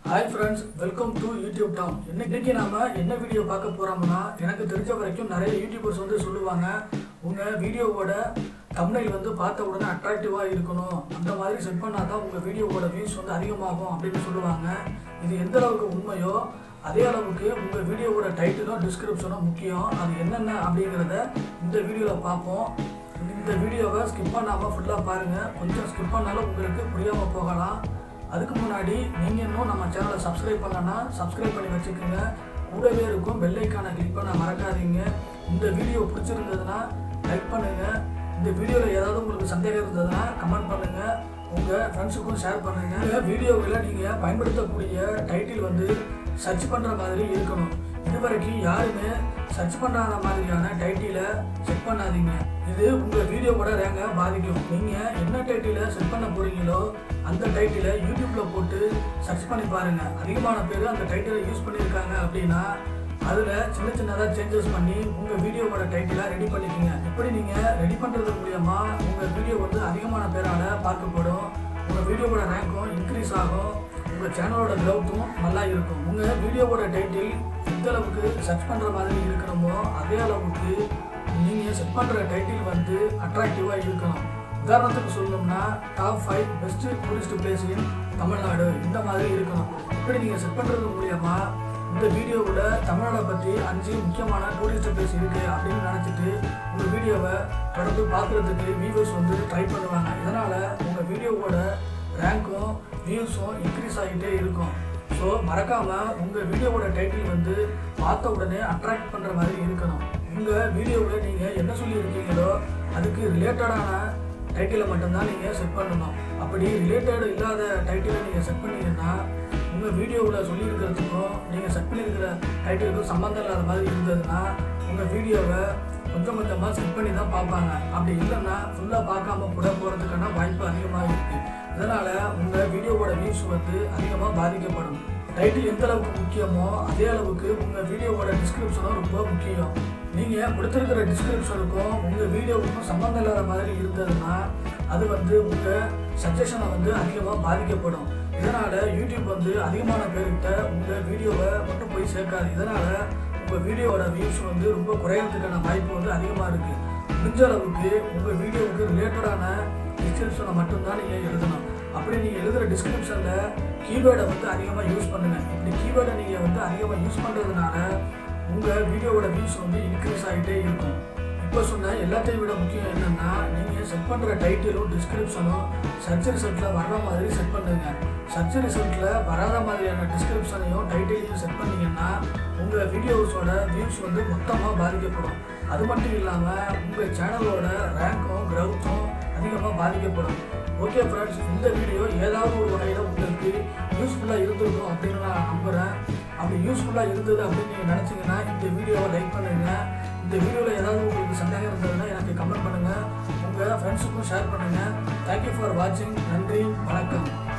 hi friends welcome to YouTube down இன்னைக்கு நாம என்ன வீடியோ பார்க்க போறோம்னா எனக்கு தெரிஞ்ச வரைக்கும் நிறைய யூடியூபர்ஸ் வந்து சொல்லுவாங்க உங்க வீடியோவோட தம்ப்நெயில் வந்து பார்த்த உடனே அட்ராக்டிவாக இருக்கணும் அந்த மாதிரி செட் பண்ணால் தான் உங்கள் வீடியோவோட வியூஸ் வந்து அதிகமாகும் அப்படின்னு சொல்லுவாங்க இது எந்த அளவுக்கு உண்மையோ அதே அளவுக்கு உங்கள் வீடியோவோட டைட்டிலும் டிஸ்கிரிப்ஷனும் முக்கியம் அது என்னென்ன அப்படிங்கிறத இந்த வீடியோவில் பார்ப்போம் இந்த வீடியோவை ஸ்கிப் பண்ணாமல் ஃபுல்லாக பாருங்கள் கொஞ்சம் ஸ்கிப் பண்ணாலும் உங்களுக்கு புரியாமல் போகலாம் அதுக்கு முன்னாடி நீங்கள் இன்னும் நம்ம சேனலை சப்ஸ்கிரைப் பண்ணலன்னா சப்ஸ்கிரைப் பண்ணி வச்சுக்கோங்க கூடவே இருக்கும் பெல் ஐக்கானை கிளிக் பண்ண மறக்காதீங்க இந்த வீடியோ பிடிச்சிருந்ததுன்னா லைக் பண்ணுங்கள் இந்த வீடியோவில் ஏதாவது உங்களுக்கு சந்தேகம் இருந்ததுன்னா கமெண்ட் பண்ணுங்கள் உங்கள் ஃப்ரெண்ட்ஸுக்கும் ஷேர் பண்ணுங்கள் இந்த வீடியோவில் நீங்கள் பயன்படுத்தக்கூடிய டைட்டில் வந்து சர்ச் பண்ணுற மாதிரி இருக்கணும் இதுவரைக்கும் யாருமே சர்ச் பண்ணாத மாதிரியான டைட்டிலை செட் பண்ணாதீங்க இது உங்கள் வீடியோவோட ரேங்கை பாதிக்கும் நீங்கள் என்ன டைட்டிலை செட் பண்ண போகிறீங்களோ அந்த டைட்டிலை யூடியூப்பில் போட்டு சர்ச் பண்ணி பாருங்கள் அதிகமான பேர் அந்த டைட்டிலை யூஸ் பண்ணியிருக்காங்க அப்படின்னா அதில் சின்ன சின்னதாக சேஞ்சஸ் பண்ணி உங்கள் வீடியோவோட டைட்டிலை ரெடி பண்ணிக்கோங்க இப்படி நீங்கள் ரெடி பண்ணுறது மூலியமா உங்கள் வீடியோ வந்து அதிகமான பேரால் பார்க்கப்படும் உங்கள் வீடியோவோட ரேங்க்கும் இன்க்ரீஸ் ஆகும் உங்கள் சேனலோட க்ரௌத்தும் நல்லா இருக்கும் உங்கள் வீடியோவோட டைட்டில் எந்த அளவுக்கு சர்ச் பண்ணுற மாதிரி இருக்கணுமோ அதே அளவுக்கு நீங்கள் செட் பண்ணுற டைட்டில் வந்து அட்ராக்டிவாக இருக்கணும் உதாரணத்துக்கு சொல்லணும்னா top five best tourist place in Tamil Nadu இந்த மாதிரி இருக்கணும் இப்படி நீங்கள் செட் பண்ணுறது மூலியமா இந்த வீடியோவோட தமிழ்நாடை பற்றி அஞ்சு முக்கியமான டூரிஸ்ட் பிளேஸ் இருக்குது அப்படின்னு நினச்சிட்டு உங்கள் வீடியோவை தொடர்ந்து பார்க்குறதுக்கு வியூவர்ஸ் வந்து ட்ரை பண்ணுவாங்க இதனால் உங்கள் வீடியோவோட ரேங்க்கும் வியூஸும் இன்க்ரீஸ் ஆகிட்டே இருக்கும் ஸோ மறக்காமல் உங்கள் வீடியோவோட டைட்டில் வந்து பார்த்த உடனே அட்ராக்ட் பண்ணுற மாதிரி இருக்கணும் உங்கள் வீடியோவில் நீங்கள் என்ன சொல்லியிருக்கீங்களோ அதுக்கு ரிலேட்டடான டைட்டிலை மட்டும்தான் நீங்கள் செட் பண்ணணும் அப்படி ரிலேட்டட் இல்லாத டைட்டிலை நீங்கள் செட் பண்ணீங்கன்னா உங்கள் வீடியோவில் சொல்லியிருக்கிறதுக்கும் நீங்கள் செட் பண்ணியிருக்கிற டைட்டிலுக்கும் சம்மந்தம் இல்லாத மாதிரி இருந்ததுன்னா உங்கள் வீடியோவை கொஞ்சம் கொஞ்சமாக செட் பண்ணி தான் பார்ப்பாங்க அப்படி இல்லைன்னா ஃபுல்லாக பார்க்காம கூட போகிறதுக்கான வாய்ப்பு அதிகமாக இருக்குது இதனால் உங்கள் வீடியோவோட வியூஸ் வந்து அதிகமாக பாதிக்கப்படும் டைட்டில் எந்த அளவுக்கு முக்கியமோ அதே அளவுக்கு உங்கள் வீடியோவோட டிஸ்கிரிப்ஷனும் ரொம்ப முக்கியம் நீங்கள் கொடுத்துருக்கிற டிஸ்கிரிப்ஷனுக்கும் உங்கள் வீடியோவுக்கும் சம்மந்தம் இல்லாத மாதிரி இருந்ததுன்னா அது வந்து உங்கள் சஜஷனை வந்து அதிகமாக பாதிக்கப்படும் இதனால் யூடியூப் வந்து அதிகமான பேர்கிட்ட உங்கள் வீடியோவை மட்டும் போய் சேர்க்காது இதனால் உங்கள் வீடியோவோட வியூஸ் வந்து ரொம்ப குறையறதுக்கான வாய்ப்பு வந்து அதிகமாக இருக்குது முடிஞ்ச அளவுக்கு உங்கள் வீடியோவுக்கு ரிலேட்டடான டிஸ்கிரிப்ஷனை மட்டும்தான் நீங்கள் எழுதணும் அப்படி நீங்கள் எழுதுகிற டிஸ்கிரிப்ஷனில் கீவேர்டை வந்து அதிகமாக யூஸ் பண்ணுங்கள் இப்படி கீவேர்டை நீங்கள் வந்து அதிகமாக யூஸ் பண்ணுறதுனால உங்கள் வீடியோவோட வியூஸ் வந்து இன்க்ரீஸ் ஆகிட்டே இருக்கும் இப்போ சொன்ன எல்லாத்தையும் விட முக்கியம் என்னென்னா நீங்கள் செட் பண்ணுற டைட்டிலும் டிஸ்கிரிப்ஷனும் சர்ச் ரிசல்ட்டில் வர்ற மாதிரி செட் பண்ணுங்க சர்ச் ரிசல்ட்டில் வராத மாதிரியான டிஸ்கிரிப்ஷனையும் டைட்டிலையும் செட் பண்ணீங்கன்னா உங்கள் வீடியோஸோட வியூஸ் வந்து மொத்தமாக பாதிக்கப்படும் அது மட்டும் இல்லாமல் உங்கள் சேனலோட ரேங்க்கும் க்ரௌத்தும் அதிகமாக பாதிக்கப்படும் ஓகே ஃப்ரெண்ட்ஸ் இந்த வீடியோ ஏதாவது ஒரு வகையில் உங்களுக்கு யூஸ்ஃபுல்லாக இருந்திருக்கும் அப்படின்னு நான் நம்புகிறேன் அப்படி யூஸ்ஃபுல்லாக இருந்தது அப்படின்னு நீங்கள் நினச்சிங்கன்னா இந்த வீடியோவை லைக் பண்ணுங்கள் இந்த வீடியோவில் ஏதாவது உங்களுக்கு சந்தேகம் இருந்ததுன்னா எனக்கு கமெண்ட் பண்ணுங்கள் உங்கள் ஃப்ரெண்ட்ஸுக்கும் ஷேர் பண்ணுங்கள் தேங்க்யூ ஃபார் வாட்சிங் நன்றி வணக்கம்